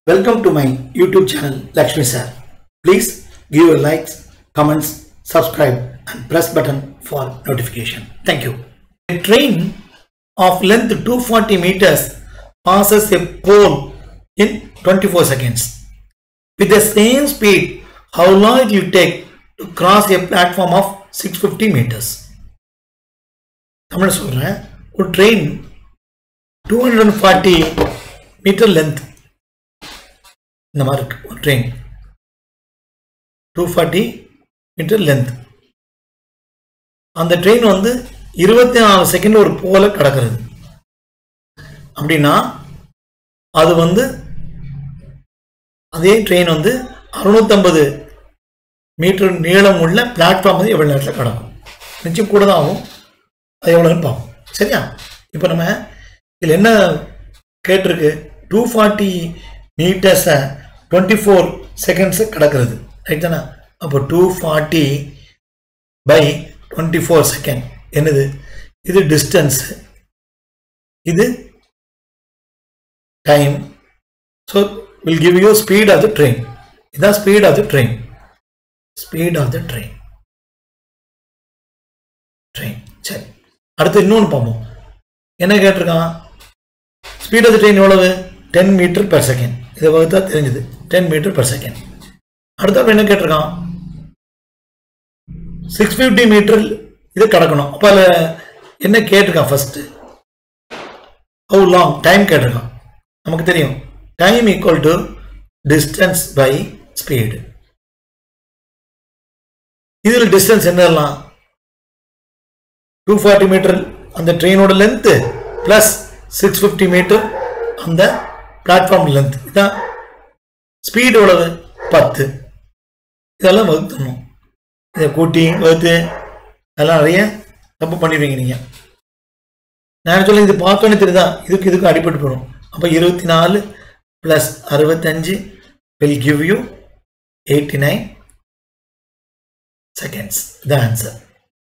Welcome to my YouTube channel Lakshmi Sir. Please give your likes, comments, subscribe and press button for notification. Thank you. A train of length 240 meters passes a pole in 24 seconds. With the same speed, how long it will take to cross a platform of 650 meters? Tamil சொல்கிறேன் ஒரு train two hundred and forty metre length இந்த மாதிரி இருக்கு ஒரு train two forty metre length அந்த train வந்து இருபத்தி நாலு செகண்ட் ஒரு போல கிடக்கிறது அப்படின்னா அது வந்து அதே ட்ரெயின் வந்து அறுநூத்தம்பது மீட்டர் நீளம் உள்ள பிளாட்ஃபார்ம் வந்து எவ்வளோ நேரத்தில் கிடக்கும் நிச்சயம் கூட தான் ஆகும் அது எவ்வளோன்னு பார்ப்போம் சரியா இப்போ நம்ம இதில் என்ன கேட்டிருக்கு டூ ஃபார்ட்டி மீட்டர்ஸை டுவெண்ட்டி ஃபோர் செகண்ட்ஸு கிடக்கிறது ரைட் தானே அப்போ two forty by twenty four second என்னது இது டிஸ்டன்ஸு இது time so will give you speed of the train இதுதான் speed of the train speed of the train train சரி அடுத்து இன்னொன்று பார்ப்போம் என்ன கேட்டிருக்கான் ஸ்பீட் ஆஃப் த ட்ரெயின் எவ்வளவு டென் மீட்டர் பெர் செகண்ட் இதை வகுத்தா தெரிஞ்சுது டென் மீட்டர் பெர் செகண்ட் அடுத்த என்ன கேட்டிருக்கான் சிக்ஸ் ஃபிஃப்டி மீட்டர் இது கிடக்கணும் அப்போ அதில் என்ன கேட்டிருக்கான் ஃபர்ஸ்ட் ஹவு லாங் டைம் கேட்டிருக்கான் நமக்கு தெரியும் time equal to distance by speed இதில் டிஸ்டன்ஸ் என்னலாம் டூ ஃபார்ட்டி மீட்டர் அந்த ட்ரெயினோட length plus six fifty metre அந்த பிளாட்ஃபார்ம் லென்த் இதான் ஸ்பீடு எவ்வளவு பத்து இதெல்லாம் வகுத்தணும் இதை கூட்டி வகுத்து அதெல்லாம் நிறைய தப்பு பண்ணிடுவீங்க நீங்கள் நான் சொல்ல இது பார்த்தோன்னே தெரியுதா இதுக்கு இதுக்கு அடிபட்டு போடும் அப்போ இருபத்தி நாலு ப்ளஸ் அறுபத்தஞ்சு will give you eighty nine seconds the answer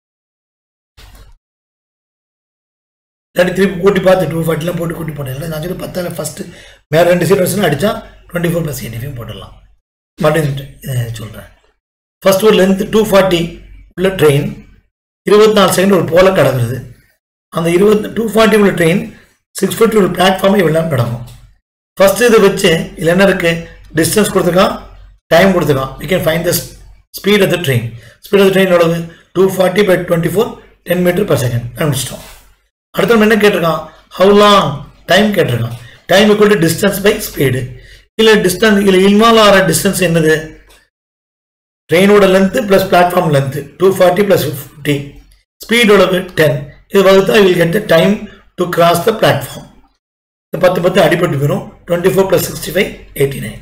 இல்லாட்டி திருப்பி கூட்டி பார்த்து டூ ஃபார்ட்டிலாம் போட்டு கூட்டி போட்டேன் இல்லை நான் சொல்லி பத்தால ஃபஸ்ட்டு வேறு ரெண்டு சீட் அடித்தா twenty four plus eighty five போட்டுடலாம் மறுபடியும் சொல்கிறேன் ஃபர்ஸ்ட் ஒரு லென்த் டூ ஃபார்ட்டி உள்ள ட்ரெயின் இருபத்தி நாலு செகண்ட் ஒரு போல கிடக்குறது அந்த இருபத்தி டூ ஃபார்ட்டி உள்ள ட்ரெயின் சிக்ஸ் ஃபிஃப்டி உள்ள பிளாட்ஃபார்மே இவ்வளோ கிடக்கும் ஃபர்ஸ்ட் இதை வச்சு இதில் என்ன இருக்குது டிஸ்டன்ஸ் கொடுத்துருக்கான் டைம் கொடுத்துருக்கான் we can find the speed of the train speed of the train எவ்வளவு two forty by twenty four ten metre per second கண்டுபிடிச்சிட்டோம் அடுத்த நம்ம என்ன கேட்டிருக்கான் ஹவு லாங் டைம் கேட்டிருக்கான் time equal to distance by speed இல்லை distance இல்லை involve ஆகிற டிஸ்டன்ஸ் என்னது ட்ரெயினோட length plus platform length two forty plus fifty ஸ்பீடோட டென் இது வகுத்தா will get the time to cross the platform இந்த பத்து பத்து அடிபட்டு போயிடும் twenty four plus sixty five eighty nine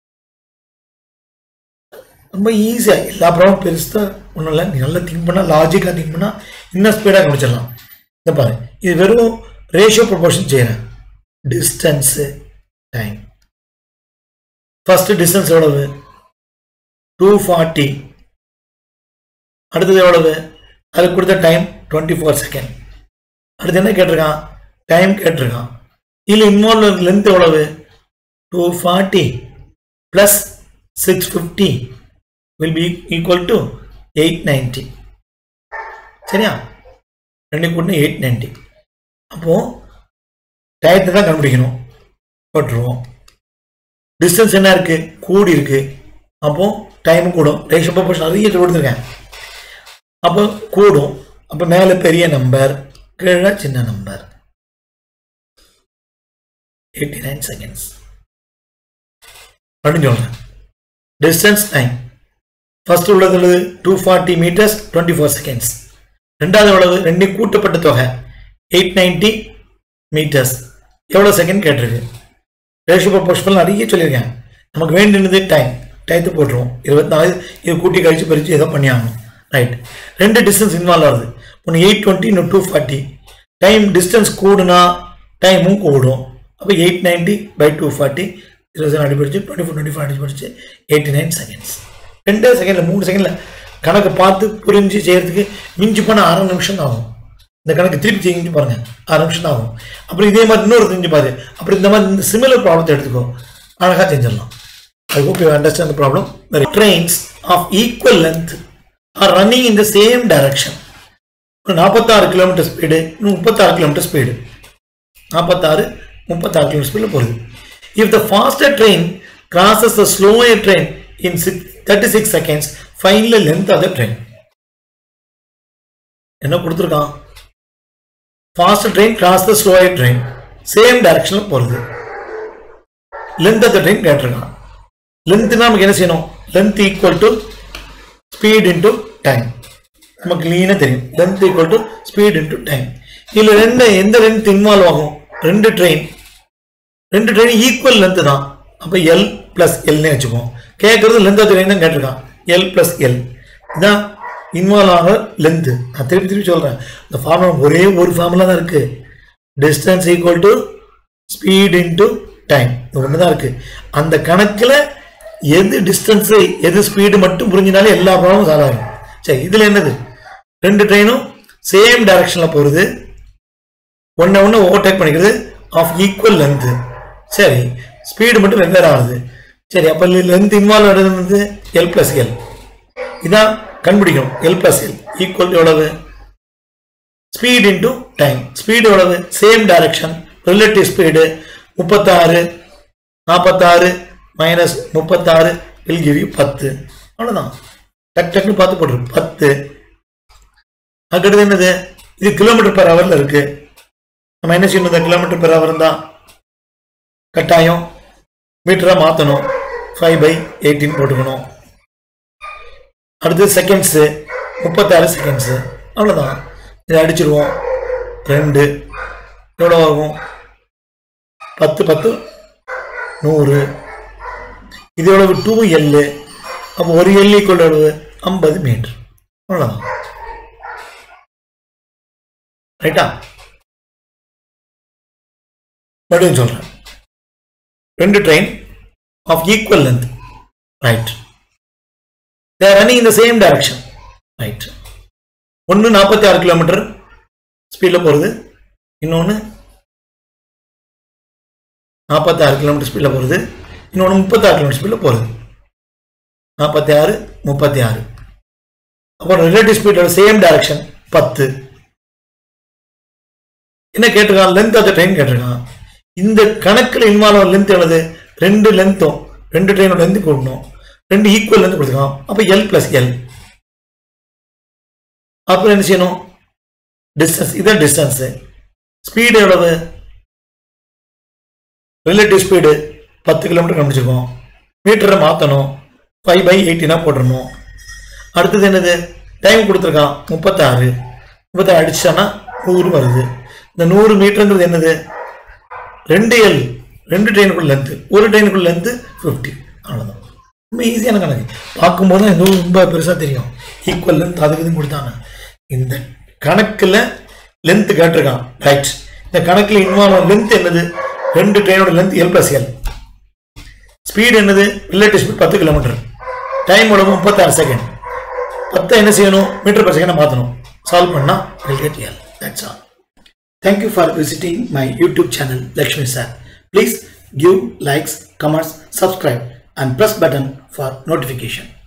ரொம்ப ஈஸியாக எல்லா ப்ராப்ளம் பெருசாக ஒன்றும் இல்லை நீ நல்லா திங்க் பண்ணால் லாஜிக்காக திங்க் பண்ணால் இன்னும் ஸ்பீடாக முடிச்சிடலாம் இந்த பாரு இது வெறும் ரேஷியோ ப்ரொபோர்ஷன் செய்கிறேன் டிஸ்டன்ஸு டைம் ஃபஸ்ட்டு டிஸ்டன்ஸ் எவ்வளவு டூ ஃபார்ட்டி அடுத்தது எவ்வளவு அதுக்கு கொடுத்த டைம் டுவெண்ட்டி ஃபோர் செகண்ட் அடுத்து என்ன கேட்டிருக்கான் டைம் கேட்டிருக்கான் இதில் இன்வால்வ் லென்த் எவ்வளவு two forty plus six fifty will be equal to eight ninety சரியா ரெண்டு கூட்டினா எயிட் நைன்ட்டி அப்போது டயத்தை தான் கண்டுபிடிக்கணும் போட்டுருவோம் டிஸ்டன்ஸ் என்ன இருக்குது கூடி இருக்குது அப்போது டைம் கூடும் ரேஷன் ப்ரொபோஷன் நிறைய கொடுத்துருக்கேன் அப்போ கூடும் அப்போ மேலே பெரிய நம்பர் கீழே சின்ன நம்பர் எயிட்டி நைன் செகண்ட்ஸ் அப்படின்னு சொல்கிறேன் டிஸ்டன்ஸ் டைம் ஃபர்ஸ்ட் உள்ளது two forty metres twenty four seconds ரெண்டாவது எவ்வளவு ரெண்டு கூட்டப்பட்ட தொகை எயிட் நைன்டி மீட்டர்ஸ் எவ்வளோ செகண்ட் கேட்டிருக்கு ரேஷியோ ப்ரொபோஷனல் நிறைய சொல்லியிருக்கேன் நமக்கு வேண்டியது டைம் டயத்தை போட்டுருவோம் இருபத்தி நாலு இது கூட்டி கழிச்சு பறித்து ஏதோ பண்ணி ஆகணும் ரைட் ரெண்டு டிஸ்டன்ஸ் இன்வால்வ் ஆகுது ஒன்று எயிட் டுவெண்ட்டி இன்னும் டூ ஃபார்ட்டி டைம் டிஸ்டன்ஸ் கூடுனா டைமும் கூடும் அப்போ eight ninety by two forty இருபது அடி படிச்சு டுவெண்ட்டி ஃபோர் டுவெண்ட்டி ஃபோர் அடி படிச்சு எயிட்டி நைன் செகண்ட்ஸ் ரெண்டே செகண்டில் மூணு செகண்டில் கணக்கு பார்த்து புரிஞ்சு செய்கிறதுக்கு மிஞ்சி போனால் அரை நிமிஷம் தான் ஆகும் இந்த கணக்கு திருப்பி செஞ்சு பாருங்க ஆறு நிமிஷம் தான் ஆகும் அப்புறம் இதே மாதிரி இன்னொரு செஞ்சு பாரு அப்புறம் இந்த மாதிரி இந்த சிமிலர் ப்ராப்ளத்தை எடுத்துக்கோ அழகாக செஞ்சிடலாம் I hope you understand the problem trains of equal length are running in the same direction நாற்பத்தாறு கிலோமீட்டர் ஸ்பீடு இன்னும் முப்பத்தாறு கிலோமீட்டர் ஸ்பீடு நாற்பத்தாறு முப்பத்தாறு கிலோமீட்டர் ஸ்பீடில் போகுது if the faster train crosses the slower train in six thirty six seconds final length of the train என்ன கொடுத்துருக்கான் faster train cross the slower train same டைரக்ஷனில் போகிறது லென்த் ஆஃப் த ட்ரெயின் கேட்டிருக்கான் லென்த்னா நமக்கு என்ன செய்யணும் length equal to speed into time நமக்கு லீனாக தெரியும் length equal to speed into time இதில் ரெண்டு எந்த லென்த் இன்வால்வ் ஆகும் ரெண்டு ட்ரெயின் ரெண்டு ட்ரெயின் ஈக்குவல் லென்த் தான் அப்போ எல் பிளஸ் எல்னே வச்சுப்போம் கேட்குறது லென்த் ஆஃப் ட்ரெயின் தான் கேட்டிருக்கான் எல் பிளஸ் எல் இதான் இன்வால்வ் ஆகிற லென்த்து நான் திருப்பி திருப்பி சொல்கிறேன் இந்த ஃபார்முலா ஒரே ஒரு ஃபார்முலா தான் இருக்குது distance equal to speed into time இது ஒன்று தான் இருக்குது அந்த கணக்கில் எது டிஸ்டன்ஸு எது ஸ்பீடு மட்டும் புரிஞ்சினாலே எல்லா ப்ராப்ளமும் சால்வ் ஆகும் சரி இதில் என்னது ரெண்டு ட்ரெயினும் சேம் டைரக்ஷனில் போகிறது ஒன்று ஒன்று ஓவர்டேக் பண்ணிக்கிறது ஆஃப் ஈக்குவல் லென்த்து சரி ஸ்பீடு மட்டும் வெவ்வேறு ஆகுது சரி அப்போ லென்த் இன்வால்வ் ஆகிறது எல் ப்ளஸ் எல் இதான் கண்டுபிடிக்கணும் எல் ப்ளஸ் எல் ஈக்குவல் எவ்வளவு ஸ்பீட் இன்டு டைம் ஸ்பீடு எவ்வளவு சேம் டைரக்ஷன் ரிலேட்டிவ் ஸ்பீடு முப்பத்தாறு நாற்பத்தாறு மைனஸ் முப்பத்தாறு வில் கிவ் யூ பத்து அவ்வளோதான் டக் டக்குன்னு பார்த்து போட்டுரு பத்து அதுக்கடுத்து என்னது இது கிலோமீட்டர் பெர் ஹவரில் இருக்கு நம்ம என்ன செய்யணும் இந்த கிலோமீட்டர் பெர் ஹவர் தான் கட்டாயம் மீட்டராக மாற்றணும் ஃபைவ் பை எயிட்டின் போட்டுக்கணும் அடுத்து செகண்ட்ஸு முப்பத்தாறு செகண்ட்ஸு அவ்வளோதான் இதை அடிச்சிருவோம் ரெண்டு எவ்வளோ ஆகும் பத்து பத்து நூறு இது எவ்வளவு டூ எல்லு அப்போ ஒரு எல் ஈக்குவல் எவ்வளவு ஐம்பது மீட்டர் அவ்வளோதான் ரைட்டா மறுபடியும் சொல்கிறேன் ரெண்டு train of equal length right there running in the same direction right ஒன்று நாற்பத்தி ஆறு கிலோமீட்டர் ஸ்பீடில் போகிறது இன்னொன்று நாற்பத்தாறு கிலோமீட்டர் ஸ்பீடில் போகிறது இன்னொன்று முப்பத்தாறு கிலோமீட்டர் ஸ்பீடில் போகிறது நாற்பத்தி ஆறு முப்பத்தி ஆறு அப்புறம் ரிலேட்டிவ் ஸ்பீடோட சேம் டைரக்ஷன் பத்து என்ன கேட்டிருக்கான் லென்த் ஆஃப் த ட்ரெயின் கேட்டிருக்கான் இந்த கணக்கில் இன்வால்வ் லென்த் எவ்வளவு ரெண்டு லென்த்தும் ரெண்டு ட்ரெயினோட லென்த் கொடுக்கணும் ரெண்டு ஈக்குவல் லென்த் கொடுத்துருக்கான் அப்போ எல் பிளஸ் எல் அப்புறம் என்ன செய்யணும் டிஸ்டன்ஸ் இதான் டிஸ்டன்ஸு ஸ்பீடு எவ்வளவு ரிலேட்டிவ் ஸ்பீடு பத்து கிலோமீட்டர் கண்டுபிடிச்சிருக்கோம் மீட்டரை மாற்றணும் ஃபைவ் பை எயிட்டினா போட்டுருணும் அடுத்தது என்னது டைம் கொடுத்துருக்கான் முப்பத்தாறு முப்பத்தாறு அடிச்சானா நூறு வருது இந்த நூறு மீட்டருங்கிறது என்னது ரெண்டு எல் ரெண்டு ட்ரெயினுக்குள்ள லென்த்து ஒரு ட்ரெயினுக்குள்ள லென்த்து ஃபிஃப்டி அவ்வளோதான் ரொம்ப ஈஸியான கணக்கு பார்க்கும்போது தான் இதுவும் ரொம்ப பெருசாக தெரியும் ஈக்குவல் லென்த் அதுக்கு இதுவும் கொடுத்தாங்க இந்த கணக்கில் லென்த் கேட்டிருக்கான் ரைட் இந்த கணக்கில் இன்வால்வ் லென்த் என்னது ரெண்டு ட்ரெயினோட length L plus L speed என்னது ரிலேட்டிவ் ஸ்பீட் பத்து கிலோமீட்டர் டைம் எவ்வளவு முப்பத்தாறு செகண்ட் பத்தை என்ன செய்யணும் மீட்டர் பர் செகண்ட் மாற்றணும் சால்வ் பண்ணால் will get L that's all thank you for visiting my YouTube channel Lakshmi sir please give likes comments subscribe and press button for notification